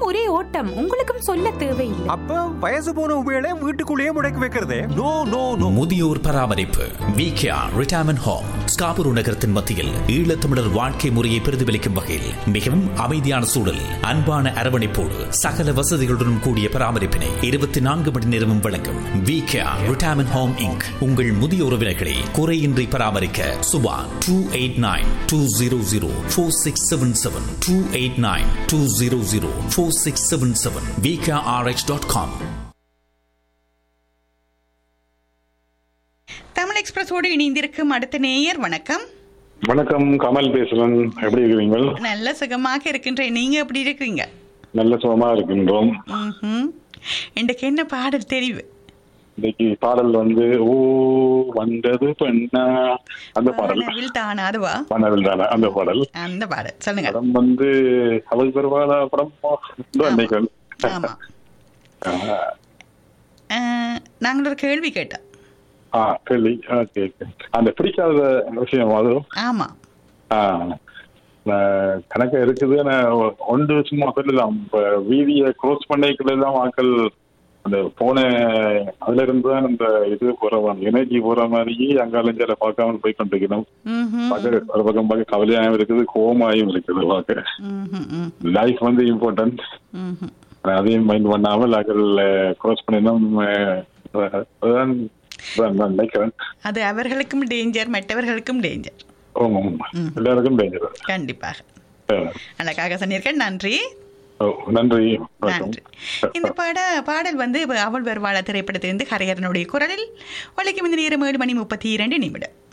நானும் ஒரே ஓட்டம் உங்களுக்கும் சொல்ல தேவையில்லை அப்ப வயசு போன உபயோக வீட்டுக்குள்ளேயே முடக்கி வைக்கிறதே நோ நோ நோ முதியோர் பராமரிப்பு விகேஆர் ரிட்டையர்மெண்ட் ஹோம் ஸ்காபுரு நகரத்தின் மத்தியில் ஈழத்தமிழர் வாழ்க்கை முறையை பிரதிபலிக்கும் வகையில் மிகவும் அமைதியான சூழல் அன்பான அரவணைப்போடு சகல வசதிகளுடன் கூடிய பராமரிப்பினை இருபத்தி நான்கு மணி நேரமும் வழங்கும் விகேஆர் ரிட்டையர்மெண்ட் ஹோம் இங்க் உங்கள் முதிய உறவினர்களை குறையின்றி பராமரிக்க Suba two eight nine two zero zero four six seven seven two eight nine two zero zero four six seven seven VKRH dot com Tamil எக்ஸ்பிரஸோடு இணைந்திருக்கும் அடுத்த நேயர் வணக்கம் வணக்கம் கமல் பேசுறேன் எப்படி இருக்கிறீங்க நல்ல சுகமாக இருக்கின்றேன் நீங்க எப்படி இருக்கிறீங்க நல்ல சுகமா இருக்கின்றோம் ம்ஹும். இன்றைக்கு என்ன பாடல் தெரிவு இன்னைக்கு பாடல் வந்து ஓ வந்தது பெண்ணா அந்த பாடல் வானவில் தானா அதுவா மனவில் தானே அந்த பாடல் அந்த பாடல் சொல்லுங்க படம் வந்து அவள் பெருவாத படம் நினைக்கிறேன் ஆமா அஹ், நாங்கள் ஒரு கேள்வி கேட்டோம் ஆ கேள்வி ஓகே அந்த பிடிக்காத விஷயம் அது ஆமா ஆ, நான் கணக்கு இருக்குது நான் ஒன்று சும்மா சொல்லலாம் இப்ப வீதியை க்ளோஸ் பண்ணிக்கலாம் ஆக்கள் அந்த போன அதுல இருந்து தான் இந்த இது போற எனர்ஜி போற மாதிரி அங்காலும் சில பார்க்காம போய் கொண்டிருக்கணும் ம்ஹும். பார்க்க ஒரு பக்கம் பார்க்க கவலையாகவும் இருக்குது கோமாயும் இருக்குது பார்க்க ம்ஹும், ம், லைஃப் வந்து இம்பார்ட்டன்ட் ம்ஹும். அதையும் மைண்ட் பண்ணாமல் அக்கள் க்ளோஸ் பண்ணினோம் அதுதான் அதுதான் நான் நினைக்கிறேன் அது அவர்களுக்கும் டேஞ்சர் மற்றவர்களுக்கும் டேஞ்சர் ஆமாம் எல்லாருக்கும் டேஞ்சர் கண்டிப்பாக அழகாக சொன்னீர்கள் நன்றி நன்றி வணக்கம் நன்றி இந்த பாட பாடல் வந்து அவள் வருவாள திரைப்படத்திலிருந்து ஹரிஹரனுடைய குரலில் ஒழிக்கும் இந்த நேரம் ஏழு மணி முப்பத்தி இரண்டு நிமிடம்